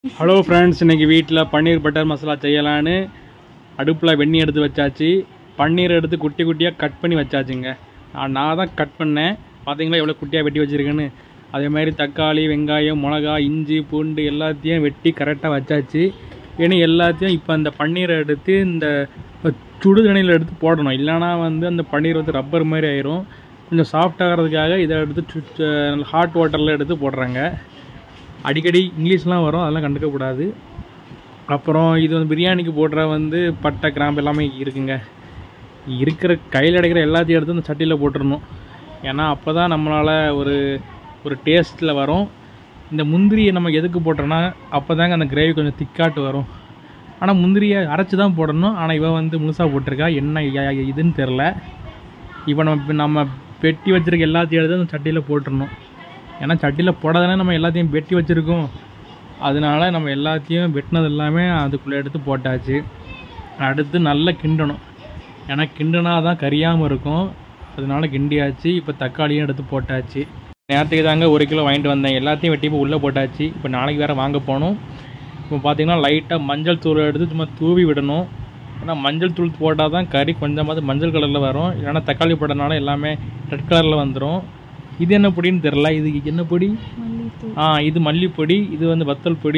hello friends இன்னைக்கு வீட்டில் பன்னீர் butter masala செய்யலான்னு அடுப்பில் வெண்ணி எடுத்து வச்சாச்சு பன்னீர் எடுத்து குட்டி குட்டியாக கட் பண்ணி வச்சாச்சுங்க நான் நான் தான் கட் பண்ணேன் பார்த்தீங்களா எவ்வளோ குட்டியாக வெட்டி வச்சுருக்கேன்னு அதே மாதிரி தக்காளி வெங்காயம் மிளகா இஞ்சி பூண்டு எல்லாத்தையும் வெட்டி கரெக்டாக வச்சாச்சு ஏன்னா எல்லாத்தையும் இப்போ அந்த பன்னீரை எடுத்து இந்த சுடு தண்ணியில் எடுத்து போடணும் இல்லைன்னா வந்து அந்த பன்னீர் வந்து ரப்பர் மாதிரி ஆயிரும் கொஞ்சம் சாஃப்ட் ஆகிறதுக்காக இதை எடுத்து ஹாட் வாட்டரில் எடுத்து போடுறாங்க அடிக்கடி இங்கிலீஷ்லாம் வரும் அதெல்லாம் கண்டுக்கக்கூடாது அப்புறம் இது வந்து பிரியாணிக்கு போடுற வந்து பட்டை கிராம்பு எல்லாமே இருக்குங்க இருக்கிற கையில் அடைக்கிற எல்லாத்தையும் எடுத்து அந்த சட்டியில் போட்டுடணும் ஏன்னா அப்போ தான் நம்மளால் ஒரு ஒரு டேஸ்ட்டில் வரும் இந்த முந்திரியை நம்ம எதுக்கு போட்டோன்னா அப்போ தாங்க அந்த கிரேவி கொஞ்சம் திக்காட்டு வரும் ஆனால் முந்திரியை அரைச்சி தான் போடணும் ஆனால் இவன் வந்து முழுசாக போட்டிருக்கா என்ன ய- இதுன்னு தெரில இப்போ நம்ம இப்ப நம்ம வெட்டி வச்சிருக்க எல்லாத்தையும் எடுத்து அந்த சட்டியில் போட்டுடணும் ஏன்னா சட்டியில் போடாதானே நம்ம எல்லாத்தையும் வெட்டி வச்சுருக்கோம் அதனால நம்ம எல்லாத்தையும் வெட்டினது எல்லாமே அதுக்குள்ளே எடுத்து போட்டாச்சு அடுத்து நல்லா கிண்டணும் ஏன்னா கிண்டுனா தான் கரியாமல் இருக்கும் அதனால கிண்டியாச்சு இப்போ தக்காளியும் எடுத்து போட்டாச்சு நேரத்துக்கு தாங்க ஒரு கிலோ வாங்கிட்டு வந்தேன் எல்லாத்தையும் வெட்டி இப்போ உள்ளே போட்டாச்சு இப்போ நாளைக்கு வேறு வாங்க போகணும் இப்போ பார்த்தீங்கன்னா லைட்டாக மஞ்சள் தூள் எடுத்து சும்மா தூவி விடணும் ஏன்னா மஞ்சள் தூள் போட்டால் தான் கறி கொஞ்சமாவது மஞ்சள் கலரில் வரும் இல்லைன்னா தக்காளி போட்டனால எல்லாமே ரெட் கலரில் வந்துடும் இது என்ன பொடின்னு தெரில இது என்ன பொடி ஆ இது மல்லிப்பொடி இது வந்து வத்தல் பொடி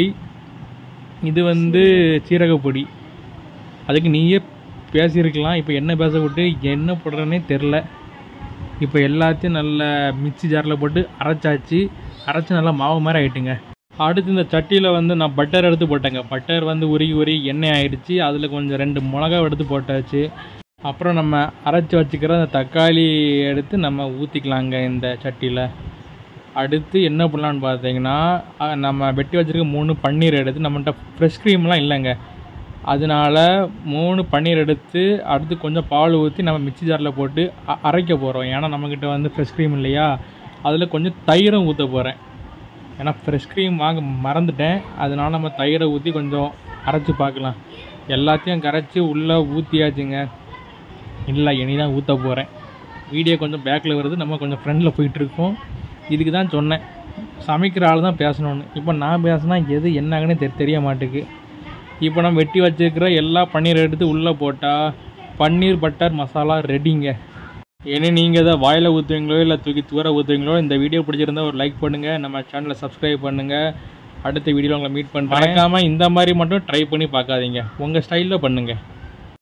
இது வந்து சீரக பொடி அதுக்கு நீயே பேசியிருக்கலாம் இப்போ என்ன பேச விட்டு என்ன போடுறேன்னே தெரில இப்போ எல்லாத்தையும் நல்ல மிக்ஸி ஜாரில் போட்டு அரைச்சாச்சு அரைச்சி நல்லா மாவு மாதிரி ஆயிட்டுங்க அடுத்து இந்த சட்டியில் வந்து நான் பட்டர் எடுத்து போட்டேங்க பட்டர் வந்து உருகி உருகி எண்ணெய் ஆயிடுச்சு அதில் கொஞ்சம் ரெண்டு மிளகா எடுத்து போட்டாச்சு அப்புறம் நம்ம அரைச்சி வச்சுக்கிற அந்த தக்காளி எடுத்து நம்ம ஊற்றிக்கலாங்க இந்த சட்டியில் அடுத்து என்ன பண்ணலான்னு பார்த்தீங்கன்னா அஹ், நம்ம வெட்டி வச்சிருக்க மூணு பன்னீர் எடுத்து நம்மகிட்ட ஃப்ரெஷ் க்ரீம்லாம் இல்லைங்க அதனால மூணு பன்னீர் எடுத்து அடுத்து கொஞ்சம் பால் ஊற்றி நம்ம மிக்ஸி ஜாரில் போட்டு அ- அரைக்க போகிறோம் ஏன்னா நம்மக்கிட்ட வந்து ஃப்ரெஷ் க்ரீம் இல்லையா அதில் கொஞ்சம் தயிரும் ஊற்ற போகிறேன் ஏன்னா ஃப்ரெஷ் க்ரீம் வாங்க மறந்துட்டேன் அதனால நம்ம தயிரை ஊற்றி கொஞ்சம் அரைச்சி பார்க்கலாம் எல்லாத்தையும் கரைச்சி உள்ளே ஊற்றியாச்சுங்க இல்லை இனி தான் ஊற்ற போகிறேன் வீடியோ கொஞ்சம் பேக்கில் வருது நம்ம கொஞ்சம் ஃப்ரண்டில் போயிட்டுருக்கோம் இதுக்கு தான் சொன்னேன் சமைக்கிற ஆள் தான் பேசணும்னு இப்போ நான் பேசினா எது என்னாகனே தெ தெரிய மாட்டேங்குது இப்போ நம்ம வெட்டி வச்சிருக்கிற எல்லா பன்னீர் எடுத்து உள்ளே போட்டால் பன்னீர் பட்டர் மசாலா ரெடிங்க இனி நீங்கள் எதாவது வாயில் ஊற்றுவீங்களோ இல்லை தூக்கி தூர ஊற்றுவீங்களோ இந்த வீடியோ பிடிச்சிருந்தா ஒரு லைக் பண்ணுங்கள் நம்ம சேனலை சப்ஸ்கிரைப் பண்ணுங்கள் அடுத்த வீடியோவில் உங்களை மீட் பண்ணுறேன் மறக்காமல் இந்த மாதிரி மட்டும் ட்ரை பண்ணி பார்க்காதீங்க உங்கள் ஸ்டைலில் பண்ணுங்கள்